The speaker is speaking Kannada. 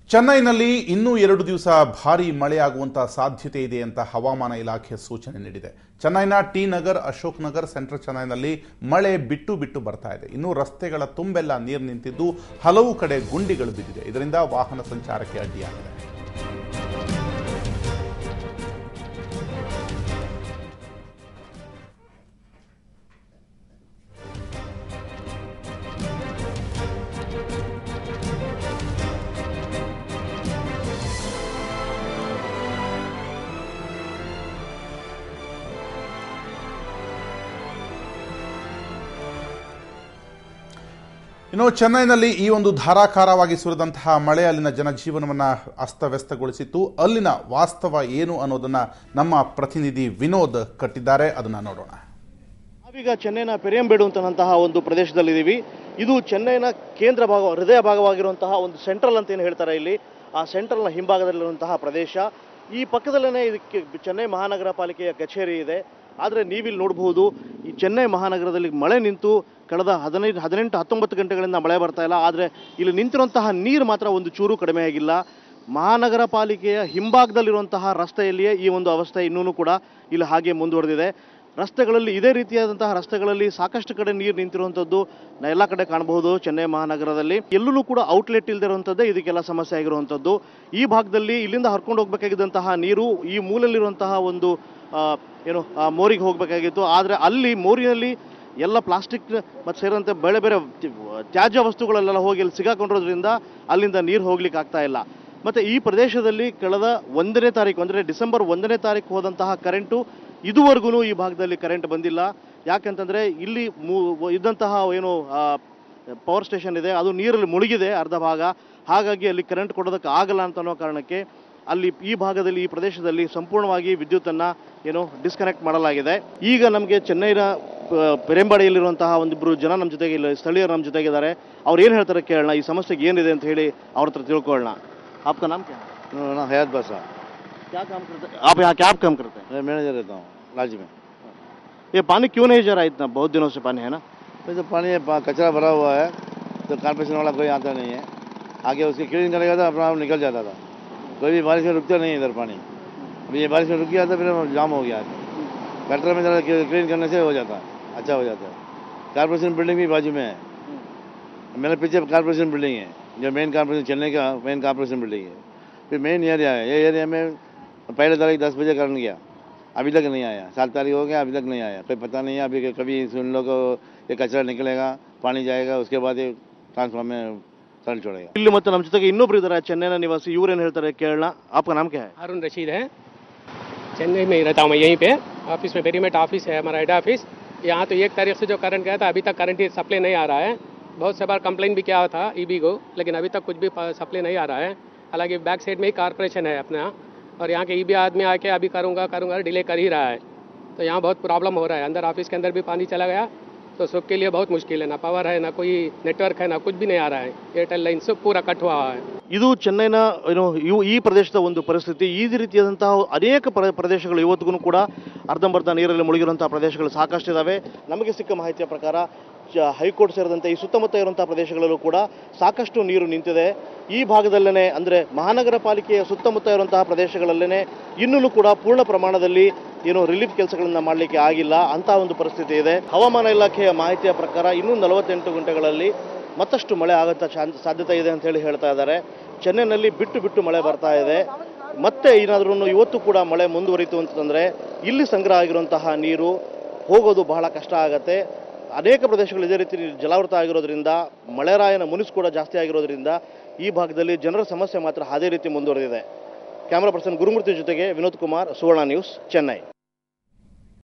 ಚೆನ್ನೈನಲ್ಲಿ ಇನ್ನೂ ಎರಡು ದಿವಸ ಭಾರೀ ಮಳೆಯಾಗುವಂತ ಸಾಧ್ಯತೆ ಇದೆ ಅಂತ ಹವಾಮಾನ ಇಲಾಖೆ ಸೂಚನೆ ನೀಡಿದೆ ಚೆನ್ನೈನ ಟಿ ನಗರ್ ಅಶೋಕ್ ನಗರ್ ಸೆಂಟ್ರಲ್ ಚೆನ್ನೈನಲ್ಲಿ ಮಳೆ ಬಿಟ್ಟು ಬಿಟ್ಟು ಬರ್ತಾ ಇದೆ ಇನ್ನು ರಸ್ತೆಗಳ ತುಂಬೆಲ್ಲ ನೀರು ನಿಂತಿದ್ದು ಹಲವು ಕಡೆ ಗುಂಡಿಗಳು ಬಿದ್ದಿದೆ ಇದರಿಂದ ವಾಹನ ಸಂಚಾರಕ್ಕೆ ಅಡ್ಡಿಯಾಗಿದೆ ಇನ್ನು ಚೆನ್ನೈನಲ್ಲಿ ಈ ಒಂದು ಧಾರಾಕಾರವಾಗಿ ಸುರಿದಂತಹ ಮಳೆ ಅಲ್ಲಿನ ಜನಜೀವನವನ್ನ ಅಸ್ತವ್ಯಸ್ತಗೊಳಿಸಿತ್ತು ಅಲ್ಲಿನ ವಾಸ್ತವ ಏನು ಅನ್ನೋದನ್ನ ನಮ್ಮ ಪ್ರತಿನಿಧಿ ವಿನೋದ್ ಕಟ್ಟಿದ್ದಾರೆ ಅದನ್ನ ನೋಡೋಣ ನಾವೀಗ ಚೆನ್ನೈನ ಪೆರಿಯಂಬೇಡು ಅಂತಂತಹ ಒಂದು ಪ್ರದೇಶದಲ್ಲಿದ್ದೀವಿ ಇದು ಚೆನ್ನೈನ ಕೇಂದ್ರ ಭಾಗ ಹೃದಯ ಭಾಗವಾಗಿರುವಂತಹ ಒಂದು ಸೆಂಟ್ರಲ್ ಅಂತ ಏನು ಹೇಳ್ತಾರೆ ಇಲ್ಲಿ ಆ ಸೆಂಟ್ರಲ್ನ ಹಿಂಭಾಗದಲ್ಲಿರುವಂತಹ ಪ್ರದೇಶ ಈ ಪಕ್ಕದಲ್ಲೇ ಇದಕ್ಕೆ ಚೆನ್ನೈ ಮಹಾನಗರ ಪಾಲಿಕೆಯ ಕಚೇರಿ ಇದೆ ಆದರೆ ನೀವಿಲ್ಲಿ ನೋಡಬಹುದು ಈ ಚೆನ್ನೈ ಮಹಾನಗರದಲ್ಲಿ ಮಳೆ ನಿಂತು ಕಳೆದ ಹದಿನೈದು ಹದಿನೆಂಟು ಹತ್ತೊಂಬತ್ತು ಗಂಟೆಗಳಿಂದ ಮಳೆ ಬರ್ತಾ ಇಲ್ಲ ಆದರೆ ಇಲ್ಲಿ ನಿಂತಿರುವಂತಹ ನೀರು ಮಾತ್ರ ಒಂದು ಚೂರು ಕಡಿಮೆ ಆಗಿಲ್ಲ ಮಹಾನಗರ ಪಾಲಿಕೆಯ ಹಿಂಭಾಗದಲ್ಲಿರುವಂತಹ ರಸ್ತೆಯಲ್ಲಿಯೇ ಈ ಒಂದು ಅವಸ್ಥೆ ಇನ್ನೂ ಕೂಡ ಇಲ್ಲಿ ಹಾಗೆ ಮುಂದುವರೆದಿದೆ ರಸ್ತೆಗಳಲ್ಲಿ ಇದೇ ರೀತಿಯಾದಂತಹ ರಸ್ತೆಗಳಲ್ಲಿ ಸಾಕಷ್ಟು ಕಡೆ ನೀರು ನಿಂತಿರುವಂಥದ್ದು ನಾ ಎಲ್ಲ ಕಡೆ ಕಾಣಬಹುದು ಚೆನ್ನೈ ಮಹಾನಗರದಲ್ಲಿ ಎಲ್ಲೂ ಕೂಡ ಔಟ್ಲೆಟ್ ಇಲ್ಲದಿರುವಂಥದ್ದೇ ಇದಕ್ಕೆಲ್ಲ ಸಮಸ್ಯೆ ಆಗಿರುವಂಥದ್ದು ಈ ಭಾಗದಲ್ಲಿ ಇಲ್ಲಿಂದ ಹರ್ಕೊಂಡು ಹೋಗಬೇಕಾಗಿದ್ದಂತಹ ನೀರು ಈ ಮೂಲಲ್ಲಿರುವಂತಹ ಒಂದು ಆ, ಏನು ಆ ಮೋರಿಗೆ ಹೋಗಬೇಕಾಗಿತ್ತು ಆದರೆ ಅಲ್ಲಿ ಮೋರಿನಲ್ಲಿ ಎಲ್ಲ ಪ್ಲಾಸ್ಟಿಕ್ ಮತ್ತು ಸೇರಿದಂತೆ ಬೇರೆ ಬೇರೆ ತ್ಯಾಜ್ಯ ವಸ್ತುಗಳೆಲ್ಲ ಹೋಗಿ ಅಲ್ಲಿ ಸಿಗಾಕೊಂಡಿರೋದ್ರಿಂದ ಅಲ್ಲಿಂದ ನೀರು ಹೋಗ್ಲಿಕ್ಕೆ ಆಗ್ತಾ ಇಲ್ಲ ಮತ್ತು ಈ ಪ್ರದೇಶದಲ್ಲಿ ಕಳೆದ ಒಂದನೇ ತಾರೀಕು ಅಂದರೆ ಡಿಸೆಂಬರ್ ಒಂದನೇ ತಾರೀಕು ಹೋದಂತಹ ಕರೆಂಟು ಇದುವರೆಗೂ ಈ ಭಾಗದಲ್ಲಿ ಕರೆಂಟ್ ಬಂದಿಲ್ಲ ಯಾಕಂತಂದರೆ ಇಲ್ಲಿ ಮೂ- ಇದ್ದಂತಹ ಏನು ಪವರ್ ಸ್ಟೇಷನ್ ಇದೆ ಅದು ನೀರಲ್ಲಿ ಮುಳುಗಿದೆ ಅರ್ಧ ಭಾಗ ಹಾಗಾಗಿ ಅಲ್ಲಿ ಕರೆಂಟ್ ಕೊಡೋದಕ್ಕೆ ಆಗಲ್ಲ ಅಂತ ಅನ್ನೋ ಕಾರಣಕ್ಕೆ ಅಲ್ಲಿ ಈ ಭಾಗದಲ್ಲಿ ಈ ಪ್ರದೇಶದಲ್ಲಿ ಸಂಪೂರ್ಣವಾಗಿ ವಿದ್ಯುತ್ತನ್ನು ಏನು ಡಿಸ್ಕನೆಕ್ಟ್ ಮಾಡಲಾಗಿದೆ ಈಗ ನಮಗೆ ಚೆನ್ನೈನ ಆ, ಪೆರೆಂಬಾಡಿಯಲ್ಲಿರುವಂತಹ ಒಂದಿಬ್ಬರು ಜನ ನಮ್ಮ ಜೊತೆಗೆ ಇಲ್ಲಿ ಸ್ಥಳೀಯರು ನಮ್ಮ ಜೊತೆಗಿದ್ದಾರೆ ಅವ್ರು ಏನು ಹೇಳ್ತಾರೆ ಕೇಳೋಣ ಈ ಸಮಸ್ಯೆಗೆ ಏನಿದೆ ಅಂತ ಹೇಳಿ ಅವ್ರ ಹತ್ರ ತಿಳ್ಕೊಳ್ಳೋಣ ಆಪ್ಕ ನಾಮ್ ಕ್ಯಾ ना हयात बसा क्या काम करते हैं आप यहाँ क्या काम करते हैं मैं मैनेजर रहता हूँ राज्य में ये पानी क्यों नहीं जा रहा है इतना बहुत दिनों से पानी है ना फिर तो पानी पा- कचरा भरा हुआ है तो कारपोरेशन वाला कोई आता नहीं है आगे उसकी क्लीन करेगा तो अपना आप निकल जाता था कोई भी बारिश में रुकता नहीं है इधर पानी अभी ये बारिश में रुक गया तो फिर जाम हो गया गटर में जरा क्लीन करने से हो जाता है अच्छा हो जाता है कारपोरेशन बिल्डिंग भी बाजू में है मेरे पीछे कारपोरेशन बिल्डिंग है जो मेन कारपोरेशन चेन्नई का मेन कारपोरेशन बिल्डिंग है फिर मेन एरिया है ये एरिया में पहले तारीख दस बजे करंट गया अभी तक नहीं आया सात तारीख हो गया अभी तक नहीं आया कोई पता नहीं है अभी कि कभी सुन लो को ये कचरा निकलेगा पानी जाएगा उसके बाद ये ट्रांसफार्मर में करंट छोड़ेगा ಇಲ್ಲಿ ಮತ್ತು ನಮ್ಮ ಜೊತೆಗೆ ಇನ್ನೊಬ್ರು ಇದ್ದಾರೆ ಚೆನ್ನೈನ ನಿವಾಸಿ ಇವ್ರು ಏನು ಹೇಳ್ತಾರೆ ಕೇಳೋಣ आपका नाम क्या है हारून रशीद है चेन्नई में ही रहता हूँ मैं यहीं पे ऑफिस में पेरीमेट ऑफिस है हमारा हेड ऑफिस यहाँ तो एक तारीख से जो करंट गया था अभी तक करंट ही सप्लाई नहीं आ रहा है बहुत से बार कंप्लेन भी किया था ईबी को लेकिन अभी तक कुछ भी सप्लाई नहीं आ रहा है हालांकि बैक साइड में ही कारपोरेशन है अपना और यहाँ के ईबी आदमी आके अभी करूँगा करूँगा डिले कर ही रहा है तो यहाँ बहुत प्रॉब्लम हो रहा है अंदर ऑफिस के अंदर भी पानी चला गया तो सबके लिए बहुत मुश्किल है ना पावर है ना कोई नेटवर्क है ना कुछ भी नहीं आ रहा है एयरटेल लाइन सब पूरा कट हुआ हुआ है ಇದು ಚೆನ್ನೈನ ಏನು ಇವು ಈ ಪ್ರದೇಶದ ಒಂದು ಪರಿಸ್ಥಿತಿ ಈ ರೀತಿಯಾದಂತಹ ಅನೇಕ ಪ್ರ- ಪ್ರದೇಶಗಳು ಇವತ್ತಿಗೂ ಕೂಡ ಅರ್ಧಂಬರ್ಧ ನೀರಲ್ಲಿ ಮುಳುಗಿರುವಂತಹ ಪ್ರದೇಶಗಳು ಸಾಕಷ್ಟು ಇದಾವೆ ನಮಗೆ ಸಿಕ್ಕ ಮಾಹಿತಿಯ ಪ್ರಕಾರ ಚ- ಹೈಕೋರ್ಟ್ ಸೇರಿದಂತೆ ಈ ಸುತ್ತಮುತ್ತ ಇರುವಂತಹ ಪ್ರದೇಶಗಳಲ್ಲೂ ಕೂಡ ಸಾಕಷ್ಟು ನೀರು ನಿಂತಿದೆ ಈ ಭಾಗದಲ್ಲೇ ಅಂದರೆ ಮಹಾನಗರ ಪಾಲಿಕೆಯ ಸುತ್ತಮುತ್ತ ಇರುವಂತಹ ಪ್ರದೇಶಗಳಲ್ಲೇ ಇನ್ನೂ ಕೂಡ ಪೂರ್ಣ ಪ್ರಮಾಣದಲ್ಲಿ ಏನು ರಿಲೀಫ್ ಕೆಲಸಗಳನ್ನ ಮಾಡಲಿಕ್ಕೆ ಆಗಿಲ್ಲ ಅಂತ ಒಂದು ಪರಿಸ್ಥಿತಿ ಇದೆ ಹವಾಮಾನ ಇಲಾಖೆಯ ಮಾಹಿತಿಯ ಪ್ರಕಾರ ಇನ್ನೂ ನಲವತ್ತೆಂಟು ಗಂಟೆಗಳಲ್ಲಿ ಮತ್ತಷ್ಟು ಮಳೆ ಆಗುತ್ತಾ ಚಾನ್- ಸಾಧ್ಯತೆ ಇದೆ ಅಂತ ಹೇಳಿ ಹೇಳ್ತಾ ಇದ್ದಾರೆ ಚೆನ್ನೈನಲ್ಲಿ ಬಿಟ್ಟು ಬಿಟ್ಟು ಮಳೆ ಬರ್ತಾ ಇದೆ ಮತ್ತೆ ಏನಾದ್ರೂ ಇವತ್ತು ಕೂಡ ಮಳೆ ಮುಂದುವರಿತು ಅಂತಂದ್ರೆ ಇಲ್ಲಿ ಸಂಗ್ರಹ ಆಗಿರುವಂತಹ ನೀರು ಹೋಗೋದು ಬಹಳ ಕಷ್ಟ ಆಗತ್ತೆ ಅನೇಕ ಪ್ರದೇಶಗಳು ಇದೇ ರೀತಿ ಜಲಾವೃತ ಆಗಿರೋದ್ರಿಂದ ಮಳೆರಾಯನ ಮುನಿಸು ಕೂಡ ಜಾಸ್ತಿ ಆಗಿರೋದ್ರಿಂದ ಈ ಭಾಗದಲ್ಲಿ ಜನರ ಸಮಸ್ಯೆ ಮಾತ್ರ ಅದೇ ರೀತಿ ಮುಂದುವರೆದಿದೆ ಕ್ಯಾಮರಾ ಪರ್ಸನ್ ಗುರುಮೂರ್ತಿ ಜೊತೆಗೆ ವಿನೋದ್ ಕುಮಾರ್ ಸುವರ್ಣ ನ್ಯೂಸ್ ಚೆನ್ನೈ